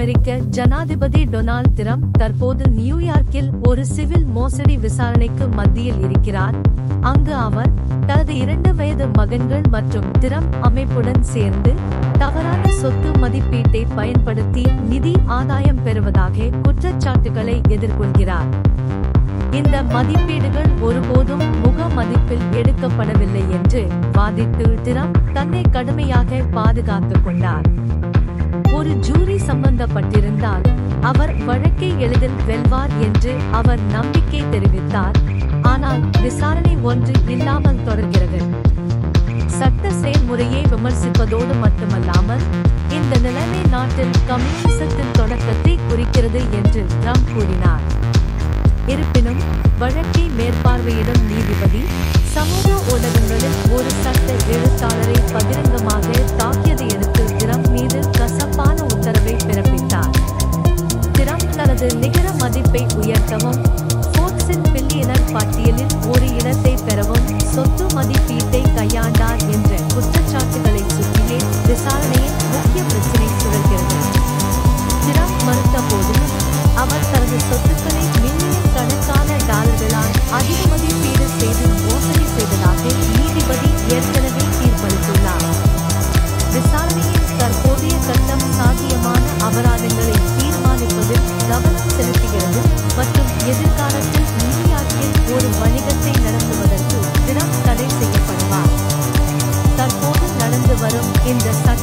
அமெரிக்க ஜனாதிபதி Donald Trump தற்போது நியூயார்க்கில் ஒரு சிவில் மோசடி விசாரணைக்கு மத்தியில் இருக்கிறார் அங்கு அவர் தனது இரண்டு வயது மகன்கள் மற்றும் ட்ரம்ப் அமைப்புடன் சேர்ந்து தவறான சொத்து மதிப்பீட்டை பயன்படுத்தி நிதி ஆதாயம் பெறுவதாக குற்றச்சாட்டுகளை எதிர்கொள்கிறார் இந்த மதிப்பீடுகள் ஒருபோதும் முக மதிப்பில் எடுக்கப்படவில்லை என்று வாதிட்டு ட்ரம்ப் தன்னை கடுமையாக பாதுகாத்துக் கொண்டார் ஒரு ஜூரி சம்பந்தப்பட்டிருந்தால் அவர் வழக்கை எளிதில் வெல்வார் என்று அவர் நம்பிக்கை தெரிவித்தார் ஆனால் விசாரணை ஒன்று இல்லாமல் தொடர்கிறது சட்ட செயல்முறையை விமர்சிப்பதோடு மட்டுமல்லாமல் இந்த நிலைமை நாட்டில் கம்யூனிசத்தின் தொடக்கத்தை குறிக்கிறது என்று ட்ரம்ப் கூறினார் இருப்பினும் வழக்கை மேற்பார்வையிடும் நீதிபதி சமூக ஊடகங்களில் ஒரு சட்ட எழுத்தாளரை பகிரங்கமாக தாக்கியதை அடுத்து ட்ரம்ப் மீது கசப்பான உத்தரவை பிறப்பித்தார் ட்ரம்ப் தனது நிகர மதிப்பை உயர்த்தவும் ஃபோர்ப்ஸின் பில்லியனர் பட்டியலில் ஒரு இடத்தை பெறவும் சொத்து மதிப்பீட்டை கையாண்டார் என்ற குற்றச்சாட்டுகளை சுற்றியே விசாரணையின் முக்கிய பிரச்சினை சுழல்கிறது ட்ரம்ப் மறுத்த போதிலும் அவர் தனது சொத்துக்களை மில்லியன் கணக்கான டாலர்களால் அதிக மதிப்பீடு செய்து மோசடி செய்ததாக நீதிபதி ஏற்கனவே தீர்ப்பளித்துள்ளார் விசாரணையின் தற்போதைய கட்டம் சாத்தியமான அபராதங்களை தீர்மானிப்பதில் கவனம் செலுத்துகிறது மற்றும் எதிர்காலத்தில் நியூயார்க்கில் ஒரு வணிகத்தை நடத்துவதற்கு தினம் தடை செய்யப்படுவார் தற்போது நடந்து வரும் இந்த சட்ட